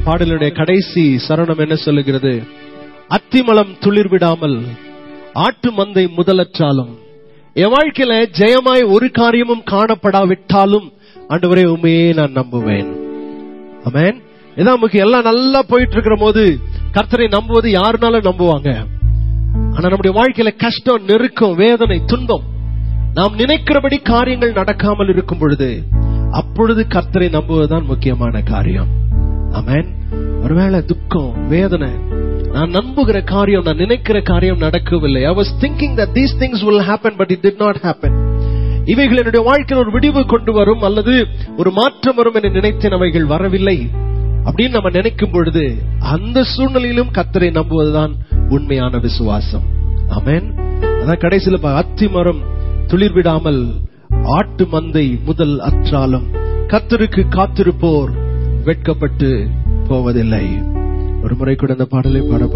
பாடலுடைய கடைசி சரணம் என்ன சொல்லுகிறது அத்திமலம் துளிர் விடாமல் ஆட்டு மந்தை முதலற்றாலும் என் வாழ்க்கையில ஜெயமாய் ஒரு காரியமும் காணப்படாவிட்டாலும் ஆண்டவரே உண்மையே நான் நம்புவேன் அமேன் இதான் நமக்கு எல்லாம் நல்லா போயிட்டு இருக்கிற போது கர்த்தரை நம்புவது யாருனாலும் நம்புவாங்க ஆனா நம்முடைய வாழ்க்கையில கஷ்டம் நெருக்கம் வேதனை துன்பம் நாம் நினைக்கிறபடி காரியங்கள் நடக்காமல் இருக்கும் பொழுது அப்பொழுது கர்த்தரை நம்புவதுதான் முக்கியமான காரியம் அமேன் ஒருவேளை துக்கம் வேதனை நான் நம்புகிற காரியம் நான் நினைக்கிற காரியம் நடக்கவில்லை I was thinking that these things will happen but it did not happen இவைகள் என்னுடைய வாழ்க்கையில் ஒரு விடிவு கொண்டு வரும் அல்லது ஒரு மாற்றம் வரும் என்று நினைத்தேன் அவைகள் வரவில்லை அப்படின்னு நம்ம நினைக்கும் பொழுது அந்த சூழ்நிலையிலும் கத்தரை நம்புவதுதான் உண்மையான விசுவாசம் ஆமென் அதான் கடைசியில பா- அத்தி மரம் துளிர் விடாமல் ஆட்டு மந்தை முதல் அற்றாலும் கத்தருக்கு காத்திருப்போர் வெட்கப்பட்டு போவதில்லை ஒரு முறை கூட இந்த பாடலை பாட